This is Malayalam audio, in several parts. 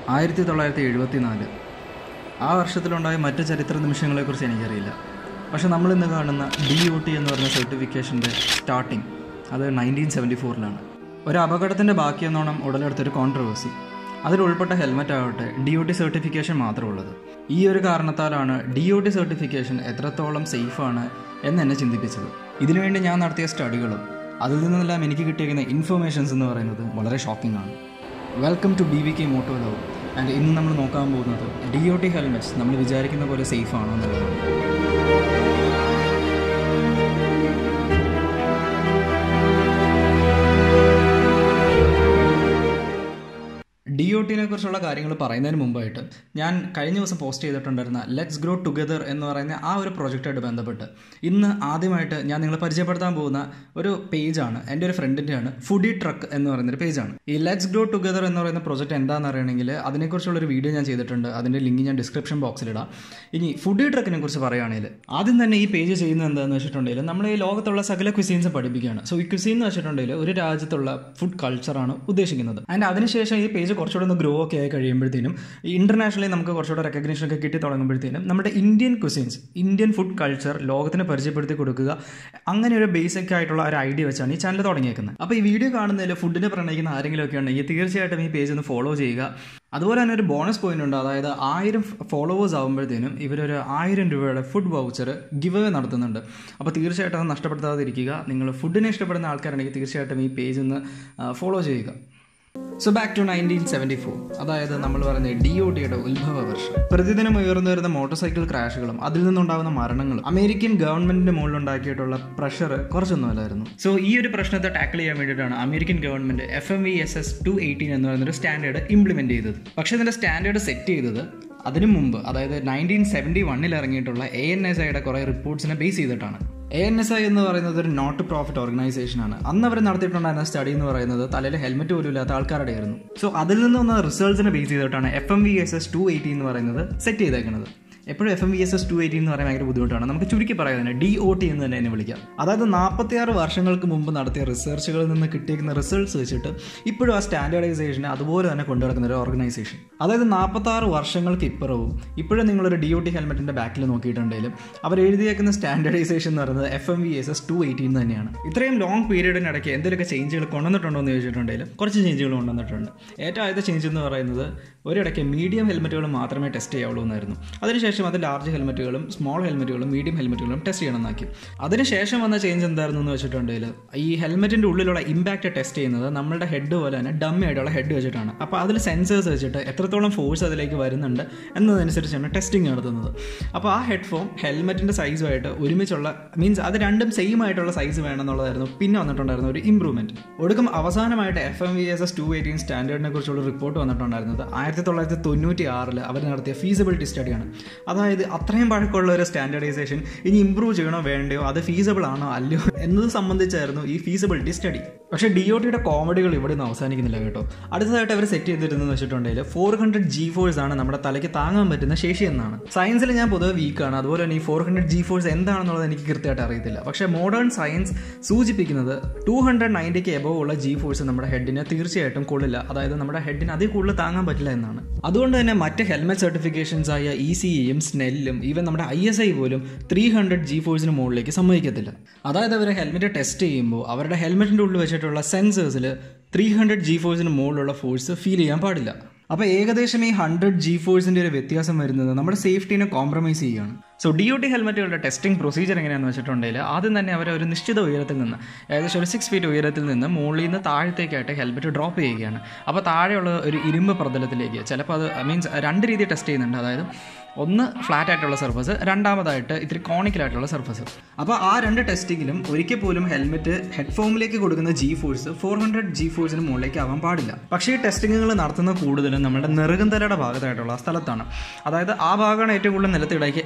ആയിരത്തി തൊള്ളായിരത്തി എഴുപത്തി നാല് ആ വർഷത്തിലുണ്ടായ മറ്റ് ചരിത്ര നിമിഷങ്ങളെക്കുറിച്ച് എനിക്കറിയില്ല പക്ഷെ നമ്മളിന്ന് കാണുന്ന ഡി ഒ ടി എന്ന് പറയുന്ന സർട്ടിഫിക്കേഷൻ്റെ സ്റ്റാർട്ടിങ് അത് നയൻറ്റീൻ സെവൻറ്റി ഫോറിലാണ് ഒരു അപകടത്തിൻ്റെ ബാക്കിയെന്നോണം ഉടലെടുത്തൊരു കോൺട്രവേഴ്സി അതിൽ ഉൾപ്പെട്ട ഹെൽമെറ്റ് ആവട്ടെ ഡി ഒ ടി സർട്ടിഫിക്കേഷൻ മാത്രമുള്ളത് ഈ ഒരു കാരണത്താലാണ് ഡി ഒ ടി സർട്ടിഫിക്കേഷൻ എത്രത്തോളം സേഫാണ് എന്ന് എന്നെ ചിന്തിപ്പിച്ചത് ഇതിനുവേണ്ടി ഞാൻ നടത്തിയ സ്റ്റഡികളും അതിൽ നിന്നെല്ലാം എനിക്ക് കിട്ടിയിരിക്കുന്ന ഇൻഫർമേഷൻസ് എന്ന് പറയുന്നത് വളരെ ഷോക്കിംഗ് ആണ് welcome to B V K moto love and ഇന്ന് നമ്മൾ നോക്കാൻ പോകുന്നത് ഡി ഒ ടി ഹെൽമെറ്റ്സ് നമ്മൾ വിചാരിക്കുന്ന പോലെ സേഫ് ആണോ എന്നുള്ളതാണ് ഡി ഒ ടിനെ കുറിച്ചുള്ള കാര്യങ്ങൾ പറയുന്നതിന് മുമ്പായിട്ട് ഞാൻ കഴിഞ്ഞ ദിവസം പോസ്റ്റ് ചെയ്തിട്ടുണ്ടായിരുന്ന ലെറ്റ്സ് ഗ്രോ ടുഗദർ എന്ന് പറയുന്ന ആ ഒരു പ്രൊജക്റ്റായിട്ട് ബന്ധപ്പെട്ട് ഇന്ന് ആദ്യമായിട്ട് ഞാൻ നിങ്ങളെ പരിചയപ്പെടുത്താൻ പോകുന്ന ഒരു പേജാണ് എൻ്റെ ഒരു ഫ്രണ്ടിൻ്റെയാണ് ഫുഡി ട്രക്ക് എന്ന് പറയുന്ന ഒരു പേജാണ് ഈ ലെറ്റ്സ് ഗ്രോ ടുഗദർ എന്ന് പറയുന്ന പ്രൊജക്റ്റ് എന്താണെന്ന് അറിയണമെങ്കിൽ അതിനെക്കുറിച്ചുള്ള ഒരു വീഡിയോ ഞാൻ ചെയ്തിട്ടുണ്ട് അതിൻ്റെ ലിങ്ക് ഞാൻ ഡിസ്ക്രിപ്ഷൻ ബോക്സിലിടാം ഇനി ഫുഡി ട്രക്കിനെ കുറിച്ച് പറയുകയാണെങ്കിൽ ആദ്യം തന്നെ ഈ പേജ് ചെയ്യുന്നത് എന്താണെന്ന് വെച്ചിട്ടുണ്ടെങ്കിൽ നമ്മൾ ഈ ലോകത്തുള്ള സകല ക്വിസീൻസ് പഠിപ്പിക്കുകയാണ് സോ ഈ ക്വിസീൻ എന്ന് വെച്ചിട്ടുണ്ടെങ്കിൽ ഒരു രാജ്യത്തുള്ള ഫുഡ് കൾച്ചറാണ് ഉദ്ദേശിക്കുന്നത് ആൻഡ് അതിനുശേഷം ഈ പേജ് കുറച്ചുകൂടെ ഒന്ന് ഗ്രോ ഒക്കെ ആയി കഴിയുമ്പോഴത്തേനും ഇന്റർനാഷണലി നമുക്ക് കുറച്ചുകൂടെ റെക്കഗ്നേഷൻ ഒക്കെ കിട്ടി തുടങ്ങുമ്പോഴത്തേനും നമ്മുടെ Indian cuisines Indian food culture ലോകത്തിന് പരിചയപ്പെടുത്തി കൊടുക്കുക അങ്ങനെ ഒരു ബേസിക് ആയിട്ടുള്ള ഒരു ഐഡിയ വെച്ചാണ് ഈ ചാനൽ തുടങ്ങിയേക്കുന്നത് അപ്പോൾ ഈ വീഡിയോ കാണുന്നതിൽ ഫുഡിനെ പ്രണയിക്കുന്ന ആരെങ്കിലും ഒക്കെ ഉണ്ടെങ്കിൽ തീർച്ചയായിട്ടും ഈ പേജ് ഒന്ന് ഫോളോ ചെയ്യുക അതുപോലെ തന്നെ ഒരു ബോണസ് പോയിന്റ് ഉണ്ട് അതായത് ആയിരം ഫോളോവേഴ്സ് ആകുമ്പോഴത്തേനും ഇവരൊരു ആയിരം രൂപയുടെ ഫുഡ് വൗച്ചർ ഗിവ് അവേ നടത്തുന്നുണ്ട് അപ്പോൾ തീർച്ചയായിട്ടും അത് നഷ്ടപ്പെടുത്താതിരിക്കുക നിങ്ങൾ ഫുഡിനെ ഇഷ്ടപ്പെടുന്ന ആൾക്കാരാണെങ്കിൽ തീർച്ചയായിട്ടും ഈ പേജ് ഒന്ന് ഫോളോ ചെയ്യുക so back to nineteen seventy four അതായത് നമ്മൾ പറയുന്ന ഡി ഒ ടിയുടെ ഉത്ഭവ വർഷം പ്രതിദിനം ഉയർന്നു വരുന്ന മോട്ടോർ സൈക്കിൾ ക്രാഷുകളും അതിൽ നിന്നുണ്ടാകുന്ന മരണങ്ങളും അമേരിക്കൻ ഗവൺമെന്റിന്റെ മുകളിൽ ഉണ്ടാക്കിയിട്ടുള്ള പ്രഷർ കുറച്ചൊന്നുമല്ലായിരുന്നു സോ ഈ ഒരു പ്രശ്നത്തെ ടാക്കിൾ ചെയ്യാൻ വേണ്ടിയിട്ടാണ് American government F M V S S two eighteen എന്ന് പറയുന്ന ഒരു സ്റ്റാൻഡേർഡ് ഇംപ്ലിമെന്റ് ചെയ്തത് പക്ഷേ ഇതിന്റെ സ്റ്റാൻഡേർഡ് സെറ്റ് ചെയ്തത് അതിനു മുമ്പ് അതായത് നയൻറ്റീൻ സെവൻറ്റി വണ്ണിൽ ഇറങ്ങിയിട്ടുള്ള എ എൻ എസ് ഐയുടെ കുറേ റിപ്പോർട്ട്സിനെ ബേസ് ചെയ്തിട്ടാണ് എ എൻ എസ് ഐ എന്ന് പറയുന്നത് ഒരു നോട്ട് പ്രോഫിറ്റ് ഓർഗനൈസേഷൻ ആണ് അന്ന് അവർ നടത്തിയിട്ടുണ്ടായിരുന്ന സ്റ്റഡി എന്ന് പറയുന്നത് തലയിൽ ഹെൽമെറ്റ് പോലും ഇല്ലാത്ത ആൾക്കാരുടെ ആയിരുന്നു സോ അതിൽ നിന്ന് വന്ന റിസൾട്ട്സിനെ ബേസ് ചെയ്തിട്ടാണ് F M V S S two eighty എന്ന് പറയുന്നത് സെറ്റ് ചെയ്തേക്കുന്നത് എപ്പോഴും F M V S S two eighty എന്ന് പറയാൻ ഭയങ്കര ബുദ്ധിമുട്ടാണ് നമുക്ക് ചുരുക്കി പറയാൻ ഡി ഒ ടി എന്ന് തന്നെ അതിനെ വിളിക്കാം അതായത് നാൽപ്പത്തിയാറ് വർഷങ്ങൾക്ക് മുമ്പ് നടത്തിയ റിസർച്ചുകളിൽ നിന്ന് കിട്ടിയിരിക്കുന്ന റിസൾട്ട്സ് വെച്ചിട്ട് ഇപ്പോഴും ആ സ്റ്റാൻഡേർഡൈസേഷനെ അതുപോലെ തന്നെ കൊണ്ടുനടക്കുന്ന ഒരു ഓർഗനൈസേഷൻ അതായത് നാൽപ്പത്താറ് വർഷങ്ങൾക്ക് ഇപ്പുറവും ഇപ്പോഴും നിങ്ങളൊരു ഡി ഒ ടി ഹെൽമെറ്റിന്റെ ബാക്കിൽ നോക്കിയിട്ടുണ്ടെങ്കിലും അവർ എഴുതിയേക്കുന്ന സ്റ്റാൻഡേർഡൈസേഷൻ എന്ന് പറയുന്നത് F M V S S two eighteen തന്നെയാണ് ഇത്രയും ലോങ് പീരീഡിനിടയ്ക്ക് എന്തെങ്കിലുമൊക്കെ ചേഞ്ചുകൾ കൊണ്ടുവന്നിട്ടുണ്ടോ എന്ന് ചോദിച്ചിട്ടുണ്ടെങ്കിലും കുറച്ച് ചേഞ്ചുകൾ കൊണ്ടുവന്നിട്ടുണ്ട് ഏറ്റവും ആദ്യത്തെ ചേഞ്ച് എന്ന് പറയുന്നത് ഒരിടയ്ക്ക് മീഡിയം ഹെൽമെറ്റുകൾ മാത്രമേ ടെസ്റ്റ് ചെയ്യാവുള്ളൂ എന്നായിരുന്നു അതിനുശേഷം അത് ലാർജ് ഹെൽമെറ്റുകളും സ്മോൾ ഹെൽമെറ്റുകളും മീഡിയം ഹെൽമെറ്റുകളും ടെസ്റ്റ് ചെയ്യണമെന്നാക്കി അതിനുശേഷം വന്ന ചേഞ്ച് എന്തായിരുന്നു എന്ന് വെച്ചിട്ടുണ്ടെങ്കിൽ ഈ ഹെൽമെറ്റിന്റെ ഉള്ളിലുള്ള ഇമ്പാക്റ്റ് ടെസ്റ്റ് ചെയ്യുന്നത് നമ്മുടെ ഹെഡ് പോലെ തന്നെ ഡമ്മി ആയിട്ടുള്ള ഹെഡ് വെച്ചിട്ടാണ് അപ്പോൾ അതിൽ സെൻസേഴ്സ് വെച്ചിട്ട് എത്രത്തോളം ഫോഴ്സ് അതിലേക്ക് വരുന്നുണ്ട് എന്നതനുസരിച്ചാണ് ടെസ്റ്റിംഗ് നടത്തുന്നത് അപ്പോൾ ആ ഹെഡ്ഫോൺ ഹെൽമെറ്റിന്റെ സൈസുമായിട്ട് ഒരുമിച്ചുള്ള മീൻസ് അത് രണ്ടും സെയിം ആയിട്ടുള്ള സൈസ് വേണമെന്നുള്ളതായിരുന്നു പിന്നെ വന്നിട്ടുണ്ടായിരുന്ന ഒരു ഇംപ്രൂവ്മെന്റ് ഒടുക്കം അവസാനമായിട്ട് F M V S S two eighteen സ്റ്റാൻഡേർഡിനെ കുറിച്ചുള്ള റിപ്പോർട്ട് വന്നിട്ടുണ്ടായിരുന്നത് ആയിരത്തി തൊള്ളായിരത്തി തൊണ്ണൂറ്റി ആറിൽ അവർ നടത്തിയ ഫീസിബിലിറ്റി സ്റ്റഡിയാണ് അതായത് അത്രയും പഴക്കമുള്ള ഒരു സ്റ്റാൻഡേർഡൈസേഷൻ ഇനി ഇമ്പ്രൂവ് ചെയ്യണോ വേണ്ടയോ അത് ഫീസിബിൾ ആണോ അല്ലയോ എന്നത് സംബന്ധിച്ചായിരുന്നു ഈ ഫീസിബിലിറ്റി സ്റ്റഡി പക്ഷേ ഡി ഒ ടിയുടെ കോമഡികൾ ഇവിടെ നിന്ന് അവസാനിക്കുന്നില്ല കേട്ടോ അടുത്തതായിട്ട് അവർ സെറ്റ് ചെയ്തിരുന്നതെന്ന് വെച്ചിട്ടുണ്ടെങ്കിൽ ഫോർ ഹൺഡ്രഡ് ജി ഫോഴ്സ് ആണ് നമ്മുടെ തലയ്ക്ക് താങ്ങാൻ പറ്റുന്ന ശേഷി എന്നാണ് സയൻസിൽ ഞാൻ പൊതുവെ വീക്കാണ് അതുപോലെ തന്നെ ഈ ഫോർ ഹൺഡ്രഡ് ജി ഫോഴ്സ് എന്താണെന്നുള്ളത് എനിക്ക് കൃത്യമായിട്ട് അറിയത്തില്ല പക്ഷേ മോഡേൺ സയൻസ് സൂചിപ്പിക്കുന്നത് ടു ഹൺഡ്രഡ് നയൻറ്റിക്ക് എബോവ് ഉള്ള ജി ഫോഴ്സ് നമ്മുടെ ഹെഡിനെ തീർച്ചയായിട്ടും കൊള്ളില്ല അതായത് നമ്മുടെ ഹെഡിന് അതിൽ കൂടുതൽ താങ്ങാൻ പറ്റില്ല എന്നാണ് അതുകൊണ്ട് തന്നെ മറ്റ് ഹെൽമെറ്റ് സർട്ടിഫിക്കേഷൻസ് ആയ ഇ സി ഇയും സ്നെല്ലും ഈവൻ നമ്മുടെ ഐ എസ് ഐ പോലും ത്രീ ഹൺഡ്രഡ് ജി ഫോഴ്സിന് മുകളിലേക്ക് സമ്മതിക്കത്തില്ല അതായത് അവർ ഹെൽമെറ്റ് ടെസ്റ്റ് ചെയ്യുമ്പോൾ അവരുടെ ഹെൽമെറ്റിൻ്റെ ഉള്ളിൽ വെച്ചിട്ടുള്ള സെൻസേഴ്സിൽ ത്രീ ഹൺഡ്രഡ് ജി ഫോഴ്സിന് മുകളിലുള്ള ഫോഴ്സ് ഫീൽ ചെയ്യാൻ പാടില്ല അപ്പോൾ ഏകദേശം ഈ ഹൺഡ്രഡ് ജി ഫോഴ്സിൻ്റെ ഒരു വ്യത്യാസം വരുന്നത് നമ്മുടെ സേഫ്റ്റിനെ കോംപ്രമൈസ് ചെയ്യുകയാണ് സോ ഡി ഒ ടി ഹെൽമെറ്റുകളുടെ ടെസ്റ്റിംഗ് പ്രൊസീജിയർ എങ്ങനെയാണെന്ന് വെച്ചിട്ടുണ്ടെങ്കിൽ ആദ്യം തന്നെ അവർ ഒരു നിശ്ചിത ഉയരത്തിൽ നിന്ന് ഏകദേശം ഒരു സിക്സ് ഫീറ്റ് ഉയരത്തിൽ നിന്ന് മുകളിൽ നിന്ന് താഴത്തേക്കായിട്ട് ഹെൽമെറ്റ് ഡ്രോപ്പ് ചെയ്യുകയാണ് അപ്പോൾ താഴെയുള്ള ഒരു ഇരുമ്പ് പ്രതലത്തിലേക്ക് ചിലപ്പോൾ അത് മീൻസ് രണ്ട് രീതി ടെസ്റ്റ് ചെയ്യുന്നുണ്ട് അതായത് ഒന്ന് ഫ്ലാറ്റ് ആയിട്ടുള്ള സർഫസ് രണ്ടാമതായിട്ട് ഇത്തിരി കോണിക്കലായിട്ടുള്ള സർഫസ് അപ്പോൾ ആ രണ്ട് ടെസ്റ്റിങ്ങിലും ഒരിക്കൽ പോലും ഹെൽമെറ്റ് ഹെഡ്ഫോമിലേക്ക് കൊടുക്കുന്ന G force four hundred G ഫോഴ്സിന് മുകളിലേക്ക് ആവാൻ പാടില്ല പക്ഷേ ഈ ടെസ്റ്റിങ്ങുകൾ നടത്തുന്ന കൂടുതലും നമ്മുടെ നെറുകന്തലയുടെ ഭാഗത്തായിട്ടുള്ള സ്ഥലത്താണ് അതായത് ആ ഭാഗമാണ് ഏറ്റവും കൂടുതൽ നിലത്തിടയ്ക്ക് ഇടിക്കാൻ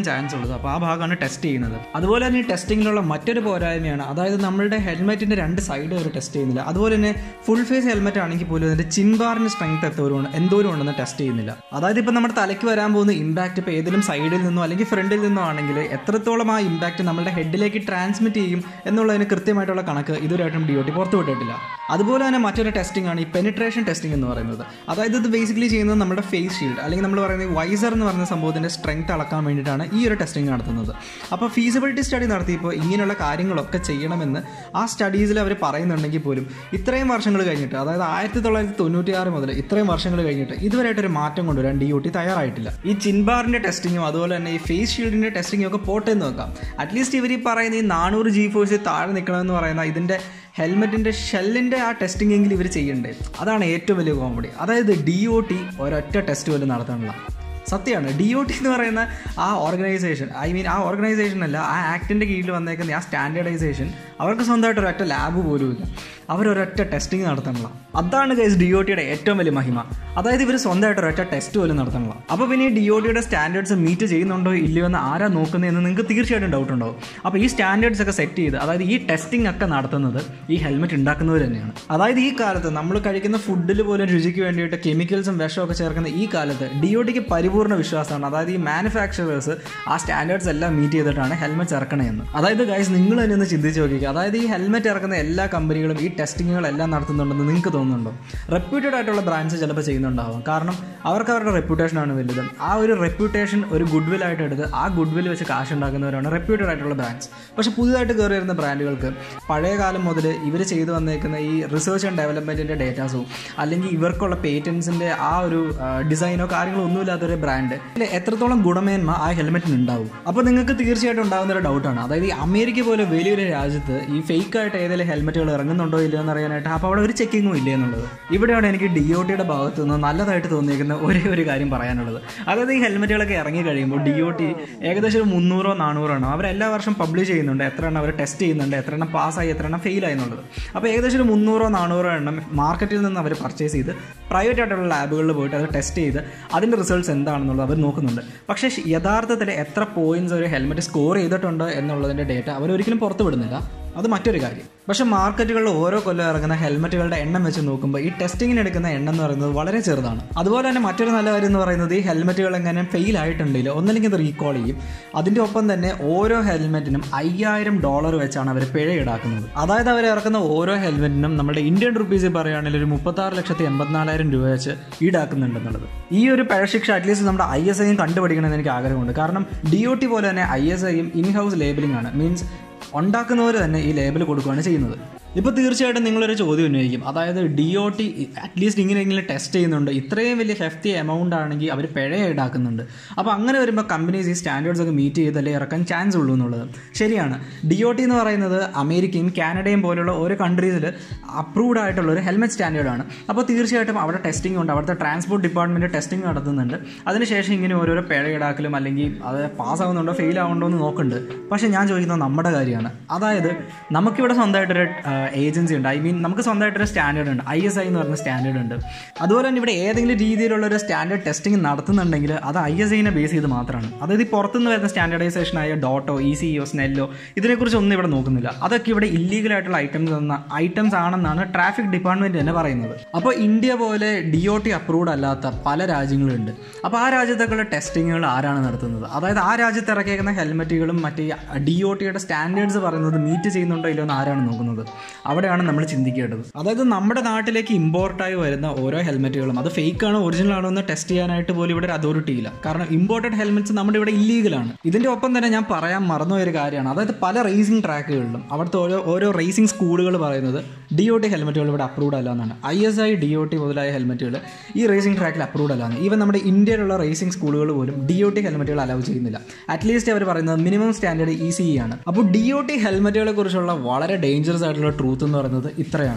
ചാൻസ് ഉള്ളത് അപ്പോൾ ആ ഭാഗമാണ് ടെസ്റ്റ് ചെയ്യുന്നത് അതുപോലെ തന്നെ ഈ ടെസ്റ്റിങ്ങിലുള്ള മറ്റൊരു പോരായ്മയാണ് അതായത് നമ്മളുടെ ഹെൽമെറ്റിൻ്റെ രണ്ട് സൈഡ് ഒരു ടെസ്റ്റ് ചെയ്യുന്നില്ല അതുപോലെ തന്നെ ഫുൾ ഫേസ് ഹെൽമെറ്റ് ആണെങ്കിൽ പോലും അതിൻ്റെ ചിൻബാറിന് സ്ട്രെങ്ത് എന്തോരം എന്തോരം ഉണ്ടെന്ന് ടെസ്റ്റ് ചെയ്യുന്നില്ല അതായത് ഇപ്പോൾ നമ്മുടെ തലയ്ക്ക് വരാൻ പോകുന്ന ഇമ്പാക്റ്റ് ഇപ്പോൾ ഏതെങ്കിലും സൈഡിൽ നിന്നോ അല്ലെങ്കിൽ ഫ്രണ്ടിൽ നിന്നോ ആണെങ്കിൽ എത്രത്തോളം ആ ഇമ്പാക്റ്റ് നമ്മുടെ ഹെഡിലേക്ക് ട്രാൻസ്മിറ്റ് ചെയ്യും എന്നുള്ളതിന് കൃത്യമായിട്ടുള്ള കണക്ക് ഇതുവരെയായിട്ടും ഡി ഒ ടി പുറത്തു വിട്ടിട്ടില്ല അതുപോലെ തന്നെ മറ്റൊരു ടെസ്റ്റിംഗ് ആണ് ഈ പെനിട്രേഷൻ ടെസ്റ്റിംഗ് എന്ന് പറയുന്നത് അതായത് ഇത് ബേസിക്കലി ചെയ്യുന്നത് നമ്മുടെ ഫേസ് ഷീൽഡ് അല്ലെങ്കിൽ നമ്മൾ പറയുന്നത് വൈസർ എന്ന് പറയുന്ന സംഭവത്തിൻ്റെ സ്ട്രെങ്ത് അളക്കാൻ വേണ്ടിയിട്ടാണ് ഈ ഒരു ടെസ്റ്റിംഗ് നടത്തുന്നത് അപ്പോൾ ഫീസിബിലിറ്റി സ്റ്റഡി നടത്തിയപ്പോൾ ഇങ്ങനെയുള്ള കാര്യങ്ങളൊക്കെ ചെയ്യണമെന്ന് ആ സ്റ്റഡീസിൽ അവർ പറയുന്നുണ്ടെങ്കിൽ പോലും ഇത്രയും വർഷങ്ങൾ കഴിഞ്ഞിട്ട് അതായത് ആയിരത്തി തൊള്ളായിരത്തി തൊണ്ണൂറ്റി ആറ് മുതൽ ഇത്രയും വർഷങ്ങൾ കഴിഞ്ഞിട്ട് ഇതുവരെയായിട്ടൊരു മാറ്റം കൊണ്ടുവരാൻ ഡി ഒ ടി തയ്യാറായിട്ടില്ല ഈ ചിൻബാറിൻ്റെ ടെസ്റ്റിങ്ങും അതുപോലെ തന്നെ ഈ ഫേസ് ഷീൽഡിൻ്റെ ടെസ്റ്റിങ്ങും ഒക്കെ പോട്ടെ എന്ന് നോക്കാം അറ്റ്ലീസ്റ്റ് ഇവർ ഈ പറയുന്ന ഈ നാനൂറ് ജി ഫോഴ്സിൽ താഴെ നിൽക്കണമെന്ന് പറയുന്ന ഇതിൻ്റെ ഹെൽമെറ്റിൻ്റെ ഷെല്ലിൻ്റെ ആ ടെസ്റ്റിംഗ് എങ്കിലും ഇവർ ചെയ്യണ്ടേ അതാണ് ഏറ്റവും വലിയ കോമഡി അതായത് ഡി ഒ ടി ഒരൊറ്റ ടെസ്റ്റ് പോലും നടത്താനുള്ള സത്യമാണ് ഡി ഒ ടി എന്ന് പറയുന്ന ആ ഓർഗനൈസേഷൻ ഐ മീൻ ആ ഓർഗനൈസേഷൻ അല്ല ആ ആക്ടിൻ്റെ കീഴിൽ വന്നേക്കുന്ന ആ സ്റ്റാൻഡേർഡൈസേഷൻ അവർക്ക് സ്വന്തമായിട്ട് ഒരൊറ്റ ലാബ് പോലും ഇല്ല അവരൊരൊറ്റ ടെസ്റ്റിംഗ് നടത്തണില്ല അതാണ് ഗൈസ് ഡി ഒ ടിയുടെ ഏറ്റവും വലിയ മഹിമ അതായത് ഇവർ സ്വന്തമായിട്ട് ഒരൊറ്റ ടെസ്റ്റ് പോലും നടത്തണില്ല അപ്പോൾ പിന്നെ ഈ ഡി ഒ ടിയുടെ സ്റ്റാൻഡേർഡ്സ് മീറ്റ് ചെയ്യുന്നുണ്ടോ ഇല്ലയോ എന്ന് ആരാ നോക്കുന്നതെന്ന് നിങ്ങൾക്ക് തീർച്ചയായിട്ടും ഡൗട്ട് ഉണ്ടാവും അപ്പോൾ ഈ സ്റ്റാൻഡേർഡ്സ് ഒക്കെ സെറ്റ് ചെയ്ത് അതായത് ഈ ടെസ്റ്റിംഗ് ഒക്കെ നടത്തുന്നത് ഈ ഹെൽമെറ്റ് ഉണ്ടാക്കുന്നവർ തന്നെയാണ് അതായത് ഈ കാലത്ത് നമ്മൾ കഴിക്കുന്ന ഫുഡിൽ പോലും രുചിക്ക് വേണ്ടിയിട്ട് കെമിക്കൽസും വിഷമൊക്കെ ചേർക്കുന്ന ഈ കാലത്ത് ഡി ഒ ടിക്ക് പരിപൂർണ്ണ വിശ്വാസമാണ് അതായത് ഈ മാനുഫാക്ചറേഴ്സ് ആ സ്റ്റാൻഡേർഡ്സ് എല്ലാം മീറ്റ് ചെയ്തിട്ടാണ് ഹെൽമെറ്റ് ഇറക്കണതെന്ന് അതായത് ഗൈസ് നിങ്ങൾ തന്നെ ഒന്ന് ചിന്തിച്ച് നോക്കിക്കുക അതായത് ഈ ഹെൽമെറ്റ് ഇറക്കുന്ന എല്ലാ കമ്പനികളും ഈ ടെസ്റ്റിങ്ങുകളെല്ലാം നടത്തുന്നുണ്ടെന്ന് നിങ്ങൾക്ക് തോന്നുന്നുണ്ടോ റെപ്യൂട്ടഡ് ആയിട്ടുള്ള ബ്രാൻഡ്സ് ചിലപ്പോൾ ചെയ്യുന്നുണ്ടാവും കാരണം അവർക്ക് അവരുടെ റെപ്യൂട്ടേഷനാണ് വലുത് ആ ഒരു റെപ്യൂട്ടേഷൻ ഒരു ഗുഡ് വിൽ ആയിട്ട് എടുത്ത് ആ ഗുഡ് വിൽ വെച്ച് കാശ് ഉണ്ടാക്കുന്നവരാണ് റെപ്യൂട്ടഡ് ആയിട്ടുള്ള ബ്രാൻഡ്സ് പക്ഷെ പുതുതായിട്ട് കയറി വരുന്ന ബ്രാൻഡുകൾക്ക് പഴയ കാലം മുതൽ ഇവർ ചെയ്തു വന്നേക്കുന്ന ഈ റിസർച്ച് ആൻഡ് ഡെവലപ്മെൻറ്റിൻ്റെ ഡേറ്റാസോ അല്ലെങ്കിൽ ഇവർക്കുള്ള പേറ്റൻസിൻ്റെ ആ ഒരു ഡിസൈനോ കാര്യങ്ങളോ ഒന്നുമില്ലാത്തൊരു ബ്രാൻഡ് എത്രത്തോളം ഗുണമേന്മ ആ ഹെൽമെറ്റിന് ഉണ്ടാവും അപ്പോൾ നിങ്ങൾക്ക് തീർച്ചയായിട്ടും ഉണ്ടാകുന്ന ഒരു ഡൗട്ടാണ് അതായത് ഈ അമേരിക്ക പോലെ വലിയൊരു രാജ്യത്ത് ഈ ഫേക്ക് ആയിട്ട് ഏതെങ്കിലും ഹെൽമെറ്റുകൾ ഇറങ്ങുന്നുണ്ടോ ഇല്ലയോ എന്ന് അറിയാനായിട്ട് അപ്പോൾ അവിടെ ഒരു ചെക്കിങ്ങും ഇല്ല എന്നുള്ളത് ഇവിടെയാണ് എനിക്ക് ഡി ഒ ടിയുടെ ഭാഗത്ത് നിന്ന് നല്ലതായിട്ട് തോന്നിയിരിക്കുന്ന ഒരേ ഒരു കാര്യം പറയാനുള്ളത് അതായത് ഈ ഹെൽമെറ്റുകളൊക്കെ ഇറങ്ങി കഴിയുമ്പോൾ ഡി ഒ ടി ഏകദേശം ഒരു മുന്നൂറോ നാനൂറോ ആണ് അവർ എല്ലാ വർഷം പബ്ലിഷ് ചെയ്യുന്നുണ്ട് എത്ര എണ്ണം അവർ ടെസ്റ്റ് ചെയ്യുന്നുണ്ട് എത്ര എണ്ണം പാസ്സായി എത്ര എണ്ണം ഫെയിൽ ആയി എന്നുള്ളത് അപ്പോൾ ഏകദേശം ഒരു മുന്നൂറോ നാനൂറോ എണ്ണം മാർക്കറ്റിൽ നിന്ന് അവർ പർച്ചേസ് ചെയ്ത് പ്രൈവറ്റ് ആയിട്ടുള്ള ലാബുകളിൽ പോയിട്ട് അത് ടെസ്റ്റ് ചെയ്ത് അതിൻ്റെ റിസൾട്ട്സ് എന്താണെന്നുള്ളത് അവർ നോക്കുന്നുണ്ട് പക്ഷേ യഥാർത്ഥത്തിൽ എത്ര പോയിന്റ്സ് ഒരു ഹെൽമെറ്റ് സ്കോർ ചെയ്തിട്ടുണ്ട് എന്നുള്ളതിൻ്റെ ഡേറ്റ അവർ ഒരിക്കലും പുറത്തു വിടുന്നില്ല അത് മറ്റൊരു കാര്യം പക്ഷേ മാർക്കറ്റുകളിൽ ഓരോ കൊല്ലം ഇറങ്ങുന്ന ഹെൽമെറ്റുകളുടെ എണ്ണം വെച്ച് നോക്കുമ്പോൾ ഈ ടെസ്റ്റിങ്ങിന് എടുക്കുന്ന എണ്ണം എന്ന് പറയുന്നത് വളരെ ചെറുതാണ് അതുപോലെ തന്നെ മറ്റൊരു നല്ല കാര്യം എന്ന് പറയുന്നത് ഈ ഹെൽമെറ്റുകൾ എങ്ങനെ ഫെയിൽ ആയിട്ടുണ്ടെങ്കിൽ ഒന്നല്ലെങ്കിൽ ഇത് റീകോൾ ചെയ്യും അതിൻ്റെ ഒപ്പം തന്നെ ഓരോ ഹെൽമെറ്റിനും അയ്യായിരം ഡോളർ വെച്ചാണ് അവർ പിഴ ഈടാക്കുന്നത് അതായത് അവർ ഇറക്കുന്ന ഓരോ ഹെൽമെറ്റിനും നമ്മുടെ ഇന്ത്യൻ റുപ്പീസിൽ പറയുകയാണെങ്കിൽ ഒരു മുപ്പത്താറ് ലക്ഷത്തി എൺപത്തിനാലായിരം രൂപ വെച്ച് ഈടാക്കുന്നുണ്ടെന്നുള്ളത് ഈ ഒരു പിഴശിക്ഷ അറ്റ്ലീസ്റ്റ് നമ്മുടെ ഐ എസ് ഐയും കണ്ടുപിടിക്കണമെന്ന് എനിക്ക് ആഗ്രഹമുണ്ട് കാരണം ഡി ഒ ടി പോലെ തന്നെ ഐ എസ് ഐയും ഇൻ ഹൗസ് ലേബലിംഗ് ആണ് മീൻസ് ഉണ്ടാക്കുന്നവർ തന്നെ ഈ ലേബൽ കൊടുക്കുകയാണ് ചെയ്യുന്നത് ഇപ്പോൾ തീർച്ചയായിട്ടും നിങ്ങളൊരു ചോദ്യം ഉന്നയിക്കും അതായത് ഡി ഒ ടി അറ്റ്ലീസ്റ്റ് ഇങ്ങനെയെങ്കിലും ടെസ്റ്റ് ചെയ്യുന്നുണ്ട് ഇത്രയും വലിയ ഹെഫ്റ്റി എമൗണ്ട് ആണെങ്കിൽ അവർ പിഴ ഈടാക്കുന്നുണ്ട് അപ്പോൾ അങ്ങനെ വരുമ്പോൾ കമ്പനീസ് ഈ സ്റ്റാൻഡേർഡ്സ് ഒക്കെ മീറ്റ് ചെയ്തല്ലേ ഇറക്കാൻ ചാൻസ് ഉള്ളൂ എന്നുള്ളത് ശരിയാണ് ഡി ഒ ടി എന്ന് പറയുന്നത് അമേരിക്കയും കാനഡയും പോലുള്ള ഓരോ കൺട്രീസിൽ അപ്രൂവ്ഡ് ആയിട്ടുള്ള ഒരു ഹെൽമെറ്റ് സ്റ്റാൻഡേർഡാണ് അപ്പോൾ തീർച്ചയായിട്ടും അവിടെ ടെസ്റ്റിംഗ് ഉണ്ട് അവിടുത്തെ ട്രാൻസ്പോർട്ട് ഡിപ്പാർട്ട്മെൻറ്റ് ടെസ്റ്റിംഗ് നടത്തുന്നുണ്ട് അതിനുശേഷം ഇങ്ങനെ ഓരോരോ പിഴ ഈടാക്കലും അല്ലെങ്കിൽ അത് പാസ്സാകുന്നുണ്ടോ ഫെയിൽ ആവുന്നുണ്ടോ എന്ന് നോക്കുന്നുണ്ട് പക്ഷേ ഞാൻ ചോദിക്കുന്നത് നമ്മുടെ കാര്യമാണ് അതായത് നമുക്കിവിടെ സ്വന്തമായിട്ടൊരു ഏജൻസി ഉണ്ട് ഐ മീൻ നമുക്ക് സ്വന്തമായിട്ടൊരു സ്റ്റാൻഡേർഡ് ഉണ്ട് ഐ എസ് ഐ എന്ന് പറഞ്ഞ സ്റ്റാൻഡേർഡ് ഉണ്ട് അതുപോലെ തന്നെ ഇവിടെ ഏതെങ്കിലും രീതിയിലുള്ള ഒരു സ്റ്റാൻഡേർഡ് ടെസ്റ്റിംഗ് നടത്തുന്നുണ്ടെങ്കിൽ അത് ഐ എസ് ഐനെ ബേസ് ചെയ്ത് മാത്രമാണ് അതായത് ഈ പുറത്തുനിന്ന് വരുന്ന സ്റ്റാൻഡേർഡൈസേഷൻ ആയ ഡോട്ടോ ഇ സി ഒ സ്നെല്ലോ ഇതിനെക്കുറിച്ച് ഒന്നും ഇവിടെ നോക്കുന്നില്ല അതൊക്കെ ഇവിടെ ഇല്ലീഗൽ ആയിട്ടുള്ള ഐറ്റംസ് എന്ന ഐറ്റംസ് ആണെന്നാണ് ട്രാഫിക് ഡിപ്പാർട്ട്മെന്റ് തന്നെ പറയുന്നത് അപ്പോൾ ഇന്ത്യ പോലെ ഡി ഒ ടി അപ്രൂവ്ഡ് അല്ലാത്ത പല രാജ്യങ്ങളുണ്ട് അപ്പോൾ ആ രാജ്യത്തൊക്കെയുള്ള ടെസ്റ്റിങ്ങുകൾ ആരാണ് നടത്തുന്നത് അതായത് ആ രാജ്യത്ത് ഇറക്കിയേക്കുന്ന ഹെൽമെറ്റുകളും മറ്റേ ഡി ഒ ടിയുടെ സ്റ്റാൻഡേർഡ്സ് പറയുന്നത് മീറ്റ് ചെയ്യുന്നുണ്ടോ ഇല്ലയോ എന്ന് ആരാണ് നോക്കുന്നത് അവിടെയാണ് നമ്മൾ ചിന്തിക്കേണ്ടത് അതായത് നമ്മുടെ നാട്ടിലേക്ക് ഇമ്പോർട്ടായി വരുന്ന ഓരോ ഹെൽമെറ്റുകളും അത് ഫേക്ക് ആണോ ഒറിജിനൽ ആണോ എന്ന് ടെസ്റ്റ് ചെയ്യാനായിട്ട് പോലും ഇവിടെ ഒരു അതോറിറ്റി ഇല്ല കാരണം ഇമ്പോർട്ടഡ് ഹെൽമെറ്റ്സ് നമ്മുടെ ഇവിടെ ഇല്ലീഗലാണ് ഇതിന്റെ ഒപ്പം തന്നെ ഞാൻ പറയാൻ മറന്നുപോയ ഒരു കാര്യമാണ് അതായത് പല റേസിംഗ് ട്രാക്കുകളിലും അവിടുത്തെ ഓരോ ഓരോ റേസിംഗ് സ്കൂളുകൾ പറയുന്നത് ഡി ഒ ടി ഹെൽമെറ്റുകൾ ഇവിടെ അപ്രൂവ്ഡ് അല്ല എന്നാണ് I S I D O T മുതലായ ഹെൽമെറ്റുകൾ ഈ റേസിംഗ് ട്രാക്കിൽ അപ്രൂവ്ഡ് അല്ലാന്ന് ഈവൻ നമ്മുടെ ഇന്ത്യയിലുള്ള റേസിംഗ് സ്കൂളുകൾ പോലും ഡി ഒ ടി ഹെൽമെറ്റുകൾ അലൗ ചെയ്യുന്നില്ല അറ്റ്ലീസ്റ്റ് അവർ പറയുന്നത് മിനിമം സ്റ്റാൻഡേർഡ് ഇ സി ആണ് അപ്പോൾ ഡി ഒ ടി ഹെൽമെറ്റുകളെ കുറിച്ചുള്ള വളരെ ഡേഞ്ചറസ് ആയിട്ടുള്ള ട്രൂത്ത് എന്ന് പറയുന്നത് ഇത്രയാണ്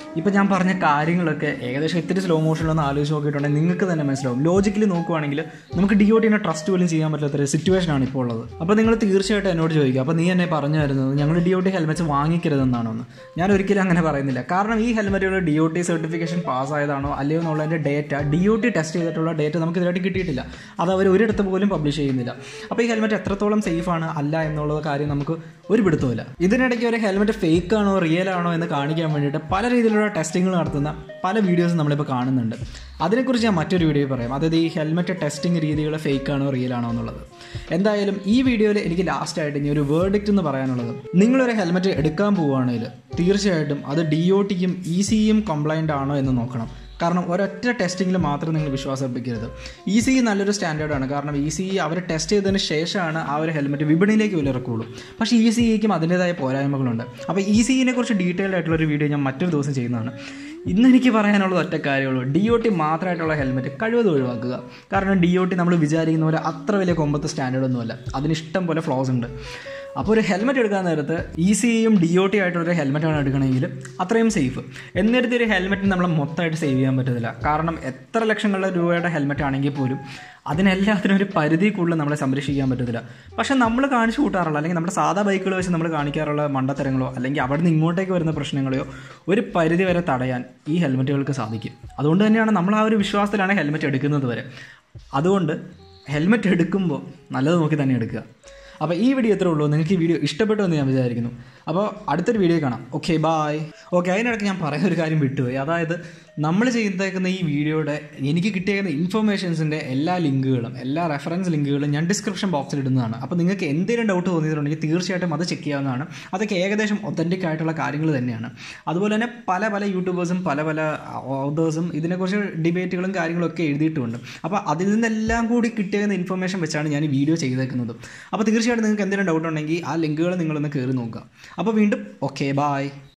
ഇപ്പം ഞാൻ പറഞ്ഞ കാര്യങ്ങളൊക്കെ ഏകദേശം ഇത്തിരി സ്ലോ മോഷനിലൊന്ന് ആലോചിച്ച് നോക്കിയിട്ടുണ്ടെങ്കിൽ നിങ്ങൾക്ക് തന്നെ മനസ്സിലാവും ലോജിക്കലി നോക്കുവാണെങ്കിൽ നമുക്ക് ഡി ഒ ടിനെ ട്രസ്റ്റ് പോലും ചെയ്യാൻ പറ്റാത്തൊരു സിറ്റുവേഷനാണ് ഇപ്പോൾ ഉള്ളത് അപ്പോൾ നിങ്ങൾ തീർച്ചയായിട്ടും എന്നോട് ചോദിക്കുക അപ്പോൾ നീ എന്നെ പറഞ്ഞു തരുന്നത് ഞങ്ങൾ ഡി ഒ ടി ഹെൽമെറ്റ്സ് വാങ്ങിക്കരുതെന്നാണോ എന്ന് ഞാൻ ഒരിക്കലും അങ്ങനെ പറയുന്നില്ല കാരണം ഈ ഹെൽമെറ്റുകൾ ഡി ഒ ടി സർട്ടിഫിക്കേഷൻ പാസ്സായതാണോ അല്ലയോ എന്നുള്ളതിൻ്റെ data D O T test ചെയ്തിട്ടുള്ള ഡേറ്റ നമുക്ക് ഇതുമായിട്ട് കിട്ടിയിട്ടില്ല അത് അവർ ഒരിടത്ത് പോലും പബ്ലിഷ് ചെയ്യുന്നില്ല അപ്പോൾ ഈ ഹെൽമെറ്റ് എത്രത്തോളം സേഫ് ആണ് അല്ല എന്നുള്ള കാര്യം നമുക്ക് ഒരു പിടുത്തമില്ല ഇതിനിടയ്ക്ക് ഒരു ഹെൽമെറ്റ് ഫേക്ക് ആണോ റിയൽ ആണോ എന്ന് കാണിക്കാൻ വേണ്ടിയിട്ട് പല രീതിയിലുള്ള ടെസ്റ്റിങ്ങൾ നടത്തുന്ന പല വീഡിയോസും നമ്മളിപ്പോൾ കാണുന്നുണ്ട് അതിനെക്കുറിച്ച് ഞാൻ മറ്റൊരു വീഡിയോ പറയാം അതായത് ഈ ഹെൽമെറ്റ് ടെസ്റ്റിംഗ് രീതികൾ ഫേക്ക് ആണോ റിയൽ ആണോ എന്നുള്ളത് എന്തായാലും ഈ വീഡിയോയിൽ എനിക്ക് ലാസ്റ്റ് ആയിട്ട് ഇനി ഒരു വേർഡിക്റ്റ് എന്ന് പറയാനുള്ളത് നിങ്ങളൊരു ഹെൽമെറ്റ് എടുക്കാൻ പോവുകയാണെങ്കിൽ തീർച്ചയായിട്ടും അത് ഡി ഒ ടിക്കും ഇ സിയും കംപ്ലൈൻ്റ് ആണോ എന്ന് നോക്കണം കാരണം ഒരൊറ്റ ടെസ്റ്റിങ്ങിൽ മാത്രം നിങ്ങൾ വിശ്വാസം അർപ്പിക്കരുത് ഇ സി നല്ലൊരു സ്റ്റാൻഡേർഡാണ് കാരണം ഇ സി അവർ ടെസ്റ്റ് ചെയ്തതിന് ശേഷമാണ് ആ ഒരു ഹെൽമെറ്റ് വിപണിയിലേക്ക് വിലിറക്കുള്ളൂ പക്ഷേ ഇ സിക്കും അതിൻ്റേതായ പോരായ്മകളുണ്ട് അപ്പോൾ ഇ സിനെ കുറിച്ച് ഡീറ്റെയിൽഡ് ആയിട്ടുള്ള ഒരു വീഡിയോ ഞാൻ മറ്റൊരു ദിവസം ചെയ്യുന്നതാണ് ഇന്ന് എനിക്ക് പറയാനുള്ളത് ഒറ്റ കാര്യമുള്ളൂ ഡി ഒ ടി മാത്രമായിട്ടുള്ള ഹെൽമെറ്റ് കഴിവതും ഒഴിവാക്കുക കാരണം ഡി ഒ ടി നമ്മൾ വിചാരിക്കുന്ന പോലെ അത്ര വലിയ കൊമ്പത്തെ സ്റ്റാൻഡേർഡ് ഒന്നുമല്ല അതിന് ഇഷ്ടം പോലെ ഫ്ലോസ് ഉണ്ട് അപ്പോൾ ഒരു ഹെൽമെറ്റ് എടുക്കാൻ നേരത്ത് ഇ സിയും ഡി ഒ ടി ആയിട്ടുള്ള ഹെൽമെറ്റാണ് എടുക്കണമെങ്കിൽ അത്രയും സേഫ് എന്നിടത്ത് ഒരു ഹെൽമെറ്റിന് നമ്മൾ മൊത്തമായിട്ട് സേവ് ചെയ്യാൻ പറ്റത്തില്ല കാരണം എത്ര ലക്ഷങ്ങളുടെ രൂപയുടെ ഹെൽമെറ്റ് ആണെങ്കിൽ പോലും അതിനെല്ലാത്തിനും ഒരു പരിധി കൂടുതൽ നമ്മളെ സംരക്ഷിക്കാൻ പറ്റത്തില്ല പക്ഷെ നമ്മൾ കാണിച്ചു കൂട്ടാറുള്ള അല്ലെങ്കിൽ നമ്മുടെ സാധാ ബൈക്കുകൾ വെച്ച് നമ്മൾ കാണിക്കാറുള്ള മണ്ടത്തരങ്ങളോ അല്ലെങ്കിൽ അവിടെ നിന്ന് ഇങ്ങോട്ടേക്ക് വരുന്ന പ്രശ്നങ്ങളെയോ ഒരു പരിധി വരെ തടയാൻ ഈ ഹെൽമെറ്റുകൾക്ക് സാധിക്കും അതുകൊണ്ട് തന്നെയാണ് നമ്മൾ ആ ഒരു വിശ്വാസത്തിലാണ് ഹെൽമെറ്റ് എടുക്കുന്നത് വരെ അതുകൊണ്ട് ഹെൽമെറ്റ് എടുക്കുമ്പോൾ നല്ലത് നോക്കി തന്നെ എടുക്കുക അപ്പോൾ ഈ വീഡിയോ എത്ര ഉള്ളൂ നിങ്ങൾക്ക് ഈ വീഡിയോ ഇഷ്ടപ്പെട്ടു എന്ന് ഞാൻ വിചാരിക്കുന്നു അപ്പോൾ അടുത്തൊരു വീഡിയോ കാണാം ഓക്കെ ബായ് ഓക്കെ അതിനിടയ്ക്ക് ഞാൻ പറയുന്ന ഒരു കാര്യം വിട്ടുപോയി അതായത് നമ്മൾ ചെയ്തേക്കുന്ന ഈ വീഡിയോയുടെ എനിക്ക് കിട്ടിയേക്കുന്ന ഇൻഫർമേഷൻസിൻ്റെ എല്ലാ ലിങ്കുകളും എല്ലാ റെഫറൻസ് ലിങ്കുകളും ഞാൻ ഡിസ്ക്രിപ്ഷൻ ബോക്സിൽ ഇടുന്നതാണ് അപ്പോൾ നിങ്ങൾക്ക് എന്തെങ്കിലും ഡൗട്ട് തോന്നിയിട്ടുണ്ടെങ്കിൽ തീർച്ചയായിട്ടും അത് ചെക്ക് ചെയ്യാവുന്നതാണ് അതൊക്കെ ഏകദേശം ഒത്തൻറ്റിക് ആയിട്ടുള്ള കാര്യങ്ങൾ തന്നെയാണ് അതുപോലെ തന്നെ പല പല യൂട്യൂബേഴ്സും പല പല ഓതേഴ്സും ഇതിനെക്കുറിച്ച് ഡിബേറ്റുകളും കാര്യങ്ങളൊക്കെ എഴുതിയിട്ടുമുണ്ട് അപ്പോൾ അതിൽ നിന്നെല്ലാം കൂടി കിട്ടിയ ഇൻഫർമേഷൻ വെച്ചാണ് ഞാൻ ഈ വീഡിയോ ചെയ്തേക്കുന്നത് അപ്പോൾ തീർച്ചയായിട്ടും നിങ്ങൾക്ക് എന്തെങ്കിലും ഡൗട്ട് ഉണ്ടെങ്കിൽ ആ ലിങ്കുകൾ നിങ്ങളൊന്ന് കയറി നോക്കുക അപ്പോൾ വീണ്ടും ഓക്കെ ബായ്